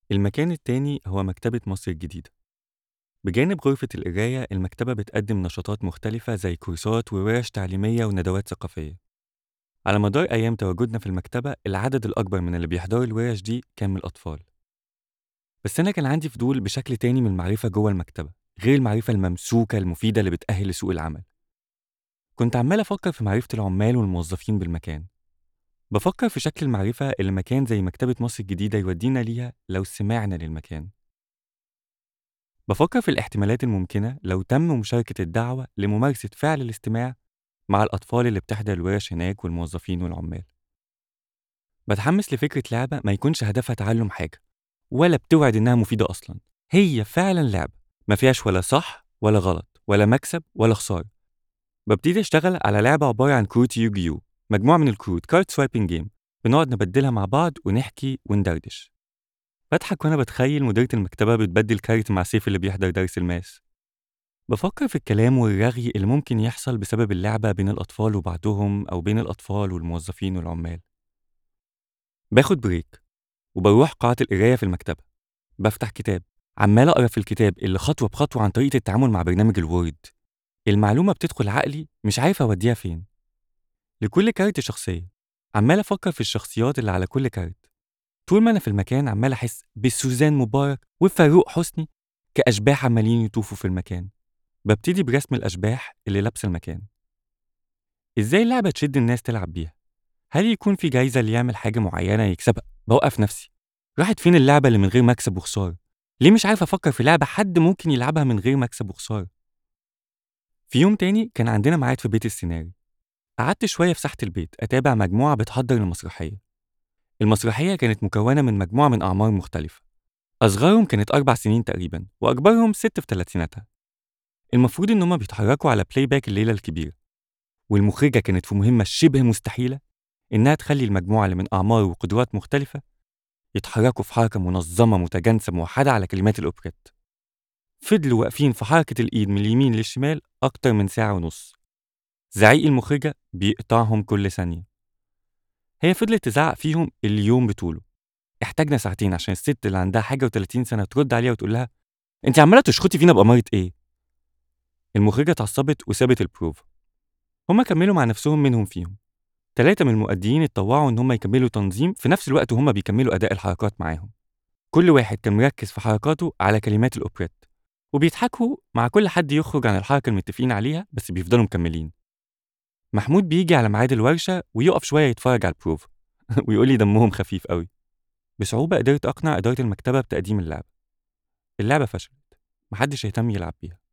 المكان التاني هو مكتبة مصر الجديدة بجانب غرفة القراية المكتبة بتقدم نشاطات مختلفة زي كورسات وورش تعليمية وندوات ثقافية على مدار أيام تواجدنا في المكتبة العدد الأكبر من اللي بيحضروا الورش دي كان من الأطفال بس أنا كان عندي فضول بشكل تاني من المعرفة جوه المكتبة غير المعرفة الممسوكة المفيدة اللي بتأهل لسوق العمل كنت عمال أفكر في معرفة العمال والموظفين بالمكان بفكر في شكل المعرفة اللي مكان زي مكتبة مصر الجديدة يودينا ليها لو سمعنا للمكان بفكر في الاحتمالات الممكنة لو تم مشاركة الدعوة لممارسة فعل الاستماع مع الأطفال اللي بتحضر الورش هناك والموظفين والعمال بتحمس لفكرة لعبة ما يكونش هدفها تعلم حاجة ولا بتوعد إنها مفيدة أصلا هي فعلا لعبة ما فيهاش ولا صح ولا غلط ولا مكسب ولا خسارة ببتدي أشتغل على لعبة عبارة عن كروت يوجيو مجموعة من الكروت كارد سوايبنج جيم بنقعد نبدلها مع بعض ونحكي وندردش بضحك وأنا بتخيل مديرة المكتبة بتبدل كارت مع سيف اللي بيحضر درس الماس بفكر في الكلام والرغي اللي ممكن يحصل بسبب اللعبة بين الأطفال وبعضهم أو بين الأطفال والموظفين والعمال باخد بريك وبروح قاعة القراية في المكتبة بفتح كتاب عمال أقرأ في الكتاب اللي خطوة بخطوة عن طريقة التعامل مع برنامج الوورد المعلومة بتدخل عقلي مش عارف أوديها فين لكل كارت شخصية عمال أفكر في الشخصيات اللي على كل كارت طول ما أنا في المكان عمال أحس بسوزان مبارك وفاروق حسني كأشباح عمالين يطوفوا في المكان ببتدي برسم الأشباح اللي لابسة المكان إزاي اللعبة تشد الناس تلعب بيها؟ هل يكون في جايزة اللي يعمل حاجة معينة يكسبها؟ بوقف نفسي راحت فين اللعبة اللي من غير مكسب وخسارة؟ ليه مش عارف أفكر في لعبة حد ممكن يلعبها من غير مكسب وخسارة؟ في يوم تاني كان عندنا ميعاد في بيت السيناريو قعدت شوية في ساحة البيت أتابع مجموعة بتحضر المسرحية المسرحية كانت مكونة من مجموعة من أعمار مختلفة أصغرهم كانت أربع سنين تقريبا وأكبرهم ست في تلاتيناتها المفروض إن هما بيتحركوا على بلاي باك الليلة الكبيرة والمخرجة كانت في مهمة شبه مستحيلة إنها تخلي المجموعة اللي من أعمار وقدرات مختلفة يتحركوا في حركة منظمة متجانسة موحدة على كلمات الأوبريت فضلوا واقفين في حركة الإيد من اليمين للشمال أكتر من ساعة ونص زعيق المخرجة بيقطعهم كل ثانية هي فضلت تزعق فيهم اليوم بطوله احتاجنا ساعتين عشان الست اللي عندها حاجة و30 سنة ترد عليها وتقول لها انت عمالة تشخطي فينا بأمارة ايه؟ المخرجة اتعصبت وسابت البروف هما كملوا مع نفسهم منهم فيهم تلاتة من المؤديين اتطوعوا ان هما يكملوا تنظيم في نفس الوقت وهما بيكملوا أداء الحركات معاهم كل واحد كان مركز في حركاته على كلمات الأوبريت وبيضحكوا مع كل حد يخرج عن الحركة المتفقين عليها بس بيفضلوا مكملين محمود بيجي على ميعاد الورشة ويقف شوية يتفرج على البروف ويقول لي دمهم خفيف قوي بصعوبة قدرت أقنع إدارة المكتبة بتقديم اللعبة اللعبة فشلت محدش اهتم يلعب بيها